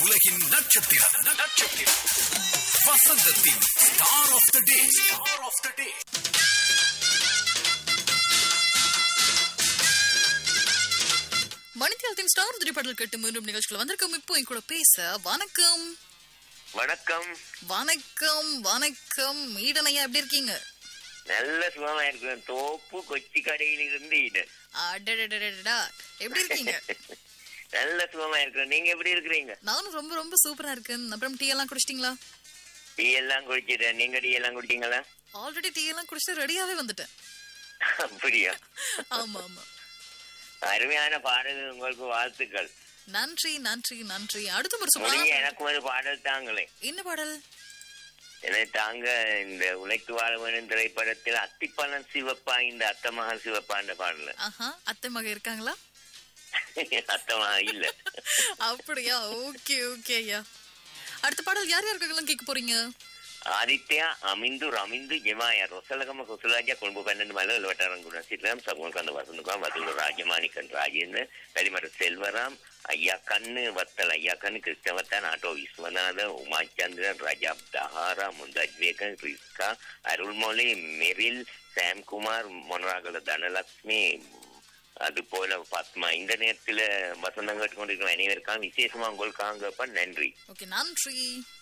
உலகின் நட்சத்திரம் நட்சத்திரம் வசந்தத்தின் star of the day star of the day மணித்தியாலத்தின் ஸ்டார் திரைப்படல் கேட்டு மீண்டும் நிகழ்ச்சியில் வந்திருக்கோம் இப்போ என் கூட பேச வணக்கம் வணக்கம் வணக்கம் வணக்கம் ஈடனையா எப்படி இருக்கீங்க நல்ல சுகமா இருக்கேன் தோப்பு கொச்சி கடையில் இருந்து ஈடன் அடடடடடா எப்படி இருக்கீங்க நல்ல சுகமா இருக்கிறேன் நீங்க எப்படி இருக்கிறீங்க நானும் ரொம்ப ரொம்ப சூப்பரா இருக்கேன் அப்புறம் டீ எல்லாம் குடிச்சிட்டீங்களா டீ எல்லாம் குடிச்சிட்டேன் நீங்க டீ எல்லாம் குடிச்சீங்களா ஆல்ரெடி டீ எல்லாம் குடிச்சிட்டு ரெடியாவே வந்துட்டேன் அப்படியா ஆமா ஆமா அருமையான பாடல் உங்களுக்கு வாழ்த்துக்கள் நன்றி நன்றி நன்றி அடுத்த ஒரு முடிய சும்மா எனக்கு ஒரு பாடல் தாங்களே என்ன பாடல் எனக்கு தாங்க இந்த உழைத்து வாழ வேணும் திரைப்படத்தில் அத்திப்பழம் சிவப்பா இந்த அத்தமகா சிவப்பா அந்த பாடல ஆஹா அத்தை மக இருக்காங்களா அத்தமா இல்ல அப்படியா ஓகே ஓகே ஐயா அடுத்த பாடல் யார் யாருக்கெல்லாம் கேட்க போறீங்க ಆದಿತ್ಯ ಅಮಿಂದು ರಮಿಂದು ಜಮಾಯ ರೊಸಲಗಮ ಕುಸುಲಾಜ ಕೊಳುಂಬು ಪನ್ನెండు ಮಲ ಲೋಟಾರಂ ಕೂಡ ಸಿದ್ರಾಮ್ ಸಗುಣಕಂದ ವಸಂತಕಂ ವಸಂತ ರಾಜಮಾಣಿಕನ್ ರಾಜೇಂದ್ರ ಕಲಿಮರ செல்வராம் ஐயா கண்ணு வத்தல் ஐயா கண்ணு கிருஷ்ணவத்தன் ஆட்டோ விஸ்வநாத உமாச்சந்திரன் ரஜாப் தஹாரா முந்தாஜ் பேகன் ரிஸ்கா அருள்மொழி மெரில் சாம்குமார் மொனராகல தனலட்சுமி அது போல பத்மா இந்த நேரத்துல வசந்தம் கேட்டுக்கொண்டிருக்கிற அனைவருக்காக விசேஷமா உங்களுக்காக நன்றி ஓகே நன்றி